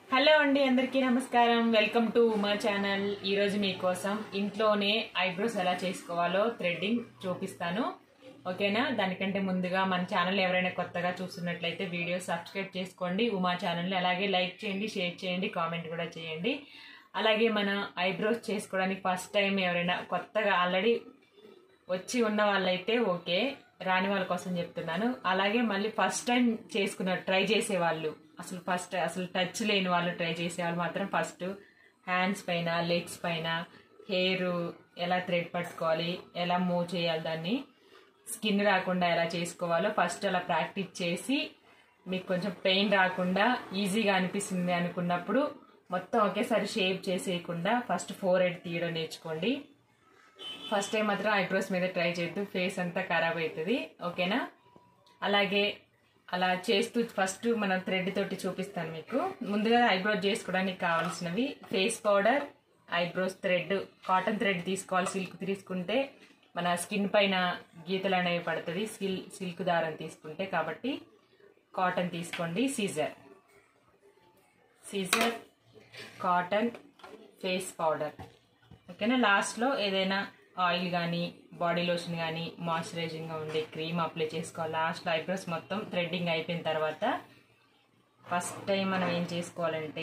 Hello అండి అందరికీ నమస్కారం వెల్కమ్ టు ఉమా ఛానల్ ఈరోజు మీకోసం ఇంట్లోనే ఐబ్రోస్ ఎలా చేసుకోవాలో థ్రెడ్డింగ్ చూపిస్తాను ఓకేనా దానికంటే ముందుగా మన ఛానల్ ఎవరైనా కొత్తగా చూస్తున్నట్లయితే వీడియో సబ్స్క్రైబ్ చేసుకోండి ఉమా ఛానల్ని అలాగే లైక్ చేయండి షేర్ చేయండి కామెంట్ కూడా చేయండి అలాగే మన ఐబ్రోస్ చేసుకోవడానికి ఫస్ట్ టైం ఎవరైనా కొత్తగా ఆల్రెడీ వచ్చి ఉన్న వాళ్ళైతే ఓకే రాని వాళ్ళ కోసం చెప్తున్నాను అలాగే మళ్ళీ ఫస్ట్ టైం చేసుకున్న ట్రై చేసే వాళ్ళు అసలు ఫస్ట్ అసలు టచ్ లేని వాళ్ళు ట్రై చేసే వాళ్ళు మాత్రం ఫస్ట్ హ్యాండ్స్ పైన లెగ్స్ పైన హెయిర్ ఎలా థ్రెడ్ పట్టుకోవాలి ఎలా మూవ్ చేయాలి దాన్ని స్కిన్ రాకుండా ఎలా చేసుకోవాలో ఫస్ట్ అలా ప్రాక్టీస్ చేసి మీకు కొంచెం పెయిన్ రాకుండా ఈజీగా అనిపిస్తుంది అనుకున్నప్పుడు మొత్తం ఒకేసారి షేప్ చేసేయకుండా ఫస్ట్ ఫోర్ హెడ్ తీయడం నేర్చుకోండి ఫస్ట్ టైం మాత్రం ఐబ్రోస్ మీద ట్రై చేయొద్దు ఫేస్ అంతా ఖరాబ్ అవుతుంది ఓకేనా అలాగే అలా చేస్తూ ఫస్ట్ మనం థ్రెడ్ తోటి చూపిస్తాను మీకు ముందుగా ఐబ్రోస్ చేసుకోవడానికి కావాల్సినవి face powder eyebrows thread cotton thread తీసుకోవాలి సిల్క్ తీసుకుంటే మన స్కిన్ పైన గీతలు అనేవి పడుతుంది సిల్ సిల్క్ దారం తీసుకుంటే కాబట్టి కాటన్ తీసుకోండి scissor scissor cotton face powder ఓకేనా లాస్ట్లో ఏదైనా ఆయిల్ కానీ బాడీ లోషన్ కానీ మాయిశ్చరైజింగ్గా ఉండే క్రీమ్ అప్లై చేసుకోవాలి లాస్ట్లో ఐబ్రోస్ మొత్తం థ్రెడ్డింగ్ అయిపోయిన తర్వాత ఫస్ట్ టైం మనం ఏం చేసుకోవాలంటే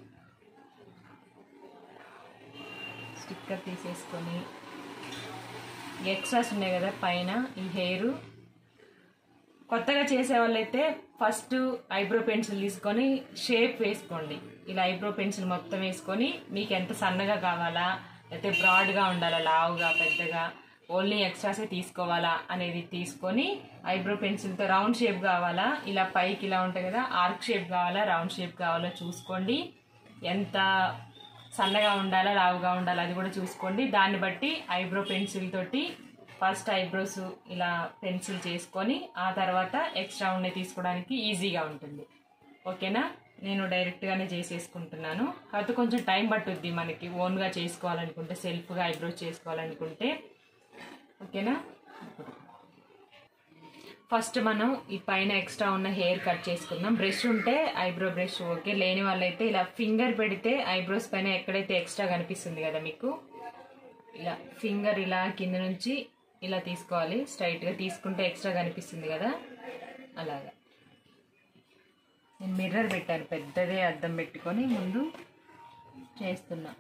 స్టిక్కర్ తీసేసుకొని ఎక్స్ట్రాస్ ఉన్నాయి కదా పైన ఈ హెయిర్ కొత్తగా చేసే వాళ్ళైతే ఫస్ట్ ఐబ్రో పెన్సిల్ తీసుకొని షేప్ వేసుకోండి ఇలా ఐబ్రో పెన్సిల్ మొత్తం వేసుకొని మీకు ఎంత సన్నగా కావాలా లేకపోతే బ్రాడ్గా ఉండాలా లావుగా పెద్దగా ఓన్లీ ఎక్స్ట్రాసే తీసుకోవాలా అనేది తీసుకొని ఐబ్రో పెన్సిల్తో రౌండ్ షేప్ కావాలా ఇలా పైకి ఇలా ఉంటాయి కదా ఆర్క్ షేప్ కావాలా రౌండ్ షేప్ కావాలా చూసుకోండి ఎంత సన్నగా ఉండాలా లావుగా ఉండాలా అది కూడా చూసుకోండి దాన్ని బట్టి ఐబ్రో పెన్సిల్ తోటి ఫస్ట్ ఐబ్రోస్ ఇలా పెన్సిల్ చేసుకొని ఆ తర్వాత ఎక్స్ట్రా ఉన్నాయి తీసుకోవడానికి ఈజీగా ఉంటుంది ఓకేనా నేను డైరెక్ట్గానే చేసేసుకుంటున్నాను కాకపోతే కొంచెం టైం పట్టుద్ది మనకి ఓన్గా చేసుకోవాలనుకుంటే సెల్ఫ్గా ఐబ్రోస్ చేసుకోవాలనుకుంటే ఓకేనా ఫస్ట్ మనం ఈ పైన ఎక్స్ట్రా ఉన్న హెయిర్ కట్ చేసుకుందాం బ్రష్ ఉంటే ఐబ్రో బ్రష్ ఓకే లేని వాళ్ళైతే ఇలా ఫింగర్ పెడితే ఐబ్రోస్ పైన ఎక్కడైతే ఎక్స్ట్రా కనిపిస్తుంది కదా మీకు ఇలా ఫింగర్ ఇలా కింద నుంచి ఇలా తీసుకోవాలి స్ట్రైట్గా తీసుకుంటే ఎక్స్ట్రా కనిపిస్తుంది కదా అలాగా నేను మిర్రర్ పెట్టాను పెద్దదే అద్దం పెట్టుకొని ముందు చేస్తున్నా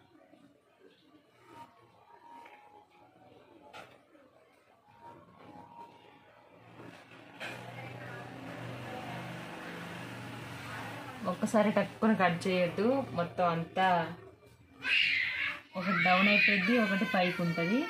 ఒక్కసారి టక్కుని కట్ చేయొద్దు మొత్తం అంతా ఒకటి డౌన్ అయిపోద్ది ఒకటి పైకి ఉంటుంది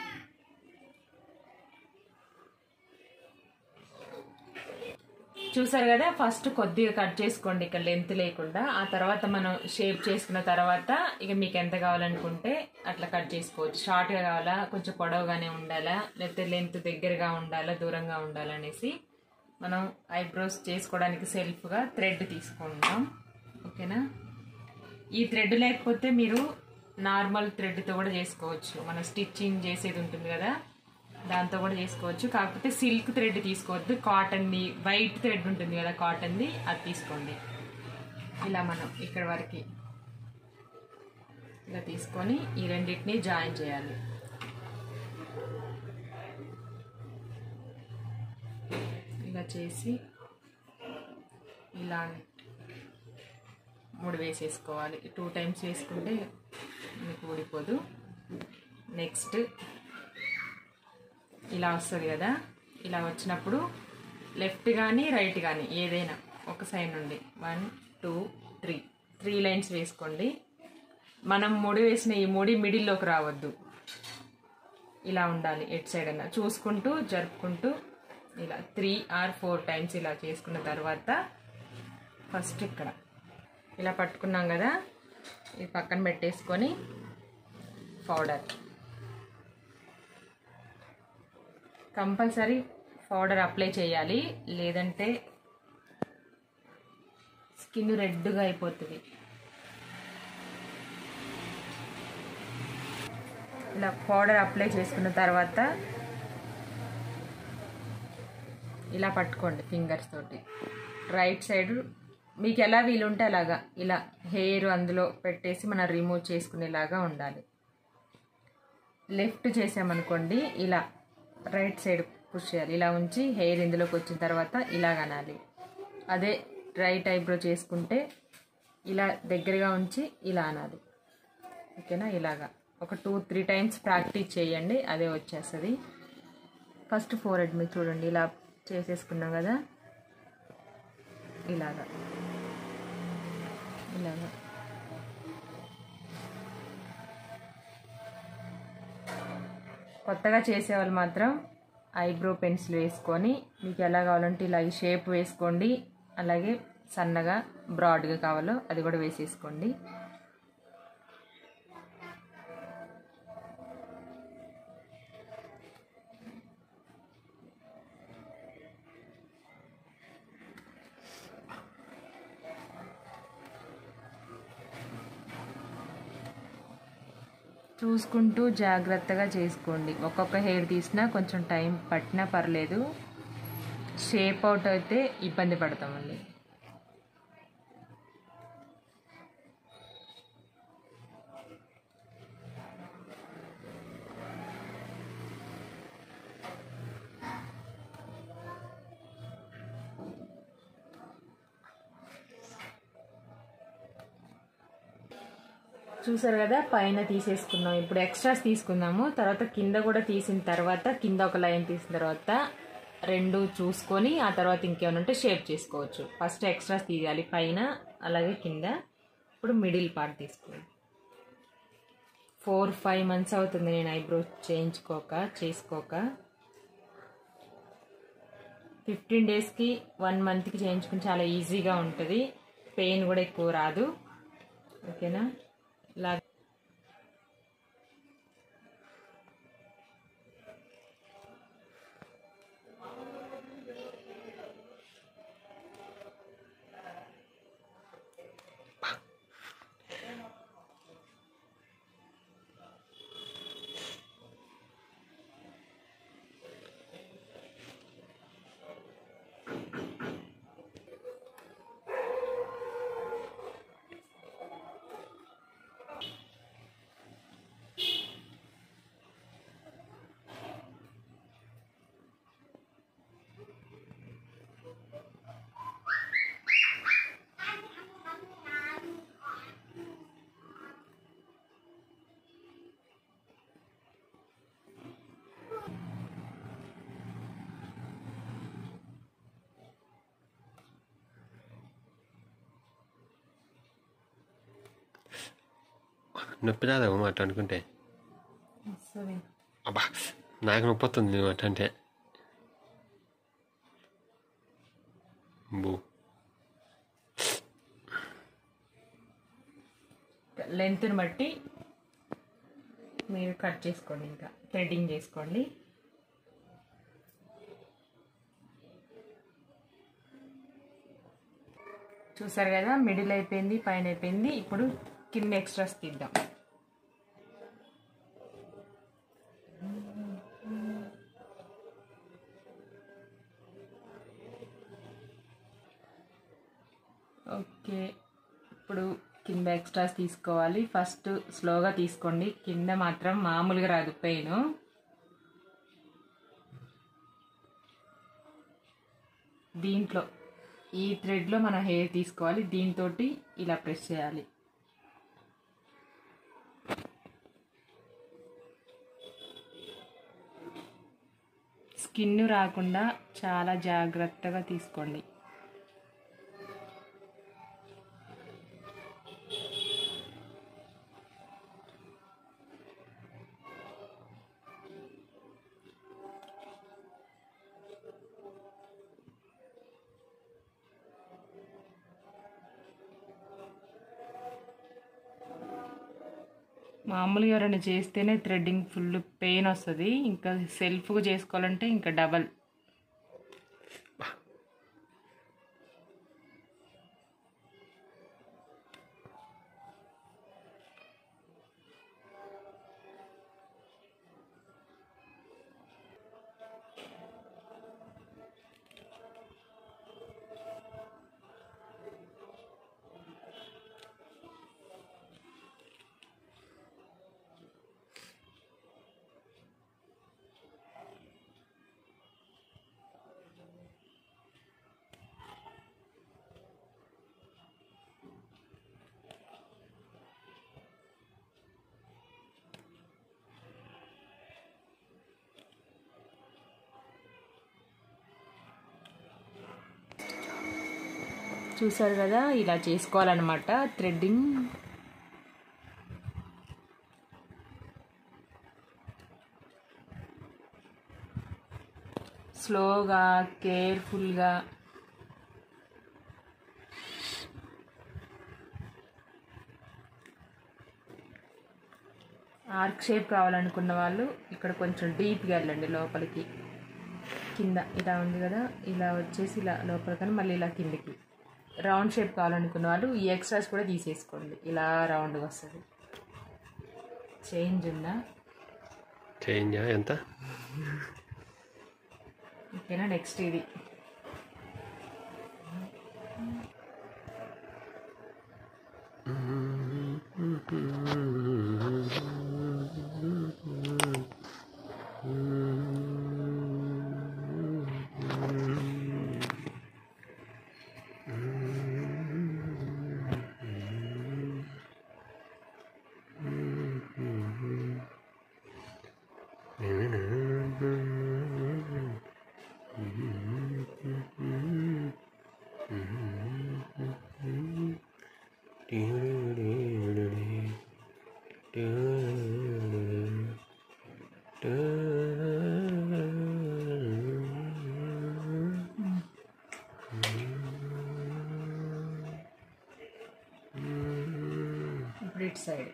చూసారు కదా ఫస్ట్ కొద్దిగా కట్ చేసుకోండి ఇక్కడ లెంత్ లేకుండా ఆ తర్వాత మనం షేప్ చేసుకున్న తర్వాత ఇక మీకు ఎంత కావాలనుకుంటే అట్లా కట్ చేసుకోవచ్చు షార్ట్గా కావాలా కొంచెం పొడవుగానే ఉండాలా లేకపోతే లెంత్ దగ్గరగా ఉండాలా దూరంగా ఉండాలనేసి మనం ఐబ్రోస్ చేసుకోవడానికి సెల్ఫ్గా థ్రెడ్ తీసుకుంటాం ఓకేనా ఈ థ్రెడ్ లేకపోతే మీరు నార్మల్ థ్రెడ్తో కూడా చేసుకోవచ్చు మనం స్టిచ్చింగ్ చేసేది ఉంటుంది కదా దాంతో కూడా చేసుకోవచ్చు కాకపోతే సిల్క్ థ్రెడ్ తీసుకోవద్దు కాటన్ది వైట్ థ్రెడ్ ఉంటుంది కదా కాటన్ది అది తీసుకోండి ఇలా మనం ఇక్కడ వరకు ఇలా తీసుకొని ఈ రెండింటిని జాయిన్ చేయాలి ఇలా చేసి ఇలా మూడు వేసేసుకోవాలి టూ టైమ్స్ వేసుకుంటే మీకు ఊడిపోదు నెక్స్ట్ ఇలా వస్తుంది కదా ఇలా వచ్చినప్పుడు లెఫ్ట్ కానీ రైట్ కానీ ఏదైనా ఒక సైడ్ నుండి one two three three lines వేసుకోండి మనం ముడి వేసిన ఈ ముడి మిడిల్లోకి రావద్దు ఇలా ఉండాలి ఎట్ సైడ్ అన్న చూసుకుంటూ జరుపుకుంటూ ఇలా త్రీ ఆర్ ఫోర్ టైమ్స్ ఇలా చేసుకున్న తర్వాత ఫస్ట్ ఇక్కడ ఇలా పట్టుకున్నాం కదా ఇది పక్కన పెట్టేసుకొని పౌడర్ కంపల్సరీ పౌడర్ అప్లై చేయాలి లేదంటే స్కిన్ రెడ్గా అయిపోతుంది ఇలా పౌడర్ అప్లై చేసుకున్న తర్వాత ఇలా పట్టుకోండి ఫింగర్స్ తోటి రైట్ సైడ్ మీకు ఎలా వీలుంటే అలాగా ఇలా హెయిర్ అందులో పెట్టేసి మనం రిమూవ్ చేసుకునేలాగా ఉండాలి లెఫ్ట్ చేసామనుకోండి ఇలా రైట్ సైడ్ పుష్ చేయాలి ఇలా ఉంచి హెయిర్ ఇందులోకి వచ్చిన తర్వాత ఇలా అనాలి అదే రైట్ ఐబ్రో చేసుకుంటే ఇలా దగ్గరగా ఉంచి ఇలా అనాలి ఓకేనా ఇలాగా ఒక టూ త్రీ టైమ్స్ ప్రాక్టీస్ చేయండి అదే వచ్చేస్తుంది ఫస్ట్ ఫోర్ హెడ్ మీరు చూడండి ఇలా చేసేసుకున్నాం కదా ఇలాగా ఇలాగా కొత్తగా చేసేవాళ్ళు మాత్రం ఐబ్రో పెన్సిల్ వేసుకొని మీకు ఎలా కావాలంటే ఇలా ఈ షేప్ వేసుకోండి అలాగే సన్నగా బ్రాడ్గా కావాలో అది కూడా వేసేసుకోండి చూసుకుంటూ జాగ్రత్తగా చేసుకోండి ఒక్కొక్క హెయిర్ తీసినా కొంచెం టైం పట్టినా పర్లేదు షేప్ అవుట్ అయితే ఇబ్బంది పడతామండి చూసారు కదా పైన తీసేసుకున్నాం ఇప్పుడు ఎక్స్ట్రాస్ తీసుకుందాము తర్వాత కింద కూడా తీసిన తర్వాత కింద ఒక లైన్ తీసిన తర్వాత రెండు చూసుకొని ఆ తర్వాత ఇంకేమైనా ఉంటే షేప్ చేసుకోవచ్చు ఫస్ట్ ఎక్స్ట్రాస్ తీయాలి పైన అలాగే కింద ఇప్పుడు మిడిల్ పార్ట్ తీసుకోవాలి ఫోర్ ఫైవ్ మంత్స్ అవుతుంది నేను ఐబ్రో చేయించుకోక చేసుకోక ఫిఫ్టీన్ డేస్కి వన్ మంత్కి చేయించుకుని చాలా ఈజీగా ఉంటుంది పెయిన్ కూడా ఎక్కువ రాదు ఓకేనా ఇలా నొప్పి రాదా మాట అనుకుంటే సరే అబ్బా నాకు నొప్పి వస్తుంది మాట అంటే బూ లెంత్ని బట్టి మీరు కట్ చేసుకోండి ఇంకా థ్రెడ్డింగ్ చేసుకోండి చూసారు కదా మిడిల్ అయిపోయింది పైన అయిపోయింది ఇప్పుడు కింద ఎక్స్ట్రాస్ తీద్దాం ఓకే ఇప్పుడు కింద ఎక్స్ట్రాస్ తీసుకోవాలి ఫస్ట్ స్లోగా తీసుకోండి కింద మాత్రం మామూలుగా రాదు పెయిన్ దీంట్లో ఈ థ్రెడ్లో మన హెయిర్ తీసుకోవాలి దీంతో ఇలా ప్రెస్ చేయాలి స్కిన్ రాకుండా చాలా జాగ్రత్తగా తీసుకోండి మామూలుగా ఎవరైనా చేస్తేనే థ్రెడ్డింగ్ ఫుల్ పెయిన్ వస్తుంది ఇంకా సెల్ఫ్గా చేసుకోవాలంటే ఇంకా డబల్ చూసారు కదా ఇలా చేసుకోవాలన్నమాట థ్రెడ్డింగ్ స్లోగా కేర్ఫుల్గా ఆర్క్ షేప్ కావాలనుకున్న వాళ్ళు ఇక్కడ కొంచెం డీప్గా వెళ్ళండి లోపలికి కింద ఇలా ఉంది కదా ఇలా వచ్చేసి ఇలా లోపలికని మళ్ళీ ఇలా కిందకి రౌండ్ షేప్ కావాలనుకున్న వాళ్ళు ఈ ఎక్స్ట్రాస్ కూడా తీసేసుకోండి ఇలా రౌండ్గా వస్తుంది చేంజ్ ఉందా చేంజా ఎంత ఓకేనా నెక్స్ట్ ఇది ఇప్పుడు ఇటు సైడ్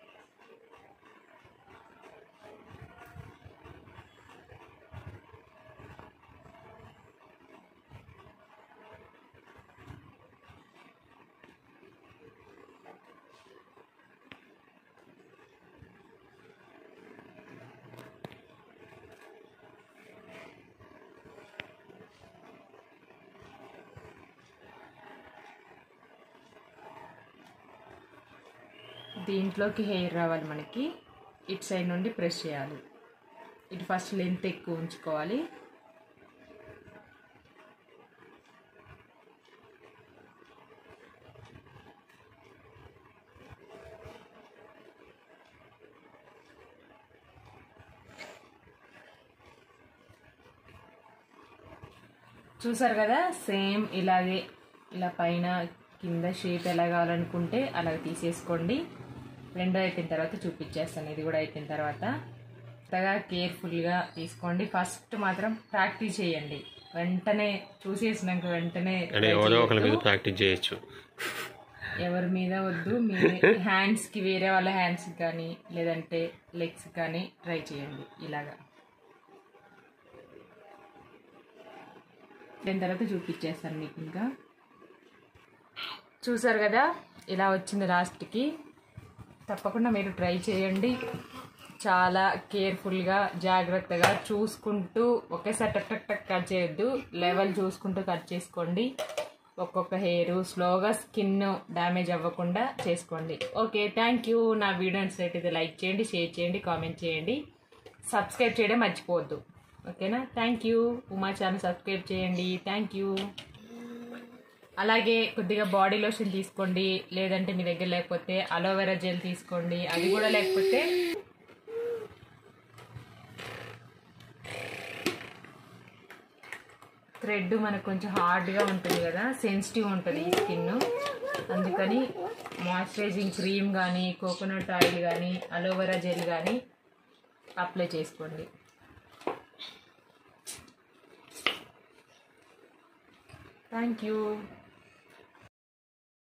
దీంట్లోకి హెయిర్ రావాలి మనకి ఇటు సైడ్ నుండి ప్రెస్ చేయాలి ఇటు ఫస్ట్ లెంత్ ఎక్కువ ఉంచుకోవాలి చూసారు కదా సేమ్ ఇలాగే ఇలా పైన కింద షేప్ ఎలా కావాలనుకుంటే అలా తీసేసుకోండి రెండో అయిపోయిన తర్వాత చూపించేస్తాను ఇది కూడా అయిపోయిన తర్వాత కొత్తగా కేర్ఫుల్గా తీసుకోండి ఫస్ట్ మాత్రం ప్రాక్టీస్ చేయండి వెంటనే చూసేసినాక వెంటనే అంటే try ఎవరో ఒకరి మీద చేయొద్దు. ప్రాక్టీస్ చేయొచ్చు ఎవరి మీద వద్దు మీ హ్యాండ్స్కి వేరే వాళ్ళ హ్యాండ్స్కి కానీ లేదంటే లెగ్స్ కానీ ట్రై చేయండి ఇలాగా దాని తర్వాత చూపించేస్తాను మీకు ఇంకా చూసారు కదా ఇలా వచ్చింది లాస్ట్కి తప్పకుండా మీరు ట్రై చేయండి చాలా కేర్ఫుల్గా జాగ్రత్తగా చూసుకుంటూ ఒకేసారి టక్ టక్ టక్ కట్ చేయొద్దు లెవెల్ చూసుకుంటూ కట్ చేసుకోండి ఒక్కొక్క హెయిర్ స్లోగా స్కిన్ డ్యామేజ్ అవ్వకుండా చేసుకోండి ఓకే థ్యాంక్ యూ నా వీడియో నచ్చినట్టయితే లైక్ చేయండి షేర్ చేయండి కామెంట్ చేయండి సబ్స్క్రైబ్ చేయడం మర్చిపోవద్దు ఓకేనా thank you Uma channel subscribe చేయండి థ్యాంక్ యూ అలాగే కొద్దిగా బాడీ లోషన్ తీసుకోండి లేదంటే మీ దగ్గర లేకపోతే అలోవెరా జెల్ తీసుకోండి అది కూడా లేకపోతే థ్రెడ్ మనకు కొంచెం హార్డ్గా ఉంటుంది కదా సెన్సిటివ్ ఉంటుంది ఈ స్కిన్ అందుకని మాయిశ్చరైజింగ్ క్రీమ్ కానీ కోకోనట్ ఆయిల్ కానీ అలోవెరా జెల్ కానీ అప్లై చేసుకోండి థ్యాంక్ యూ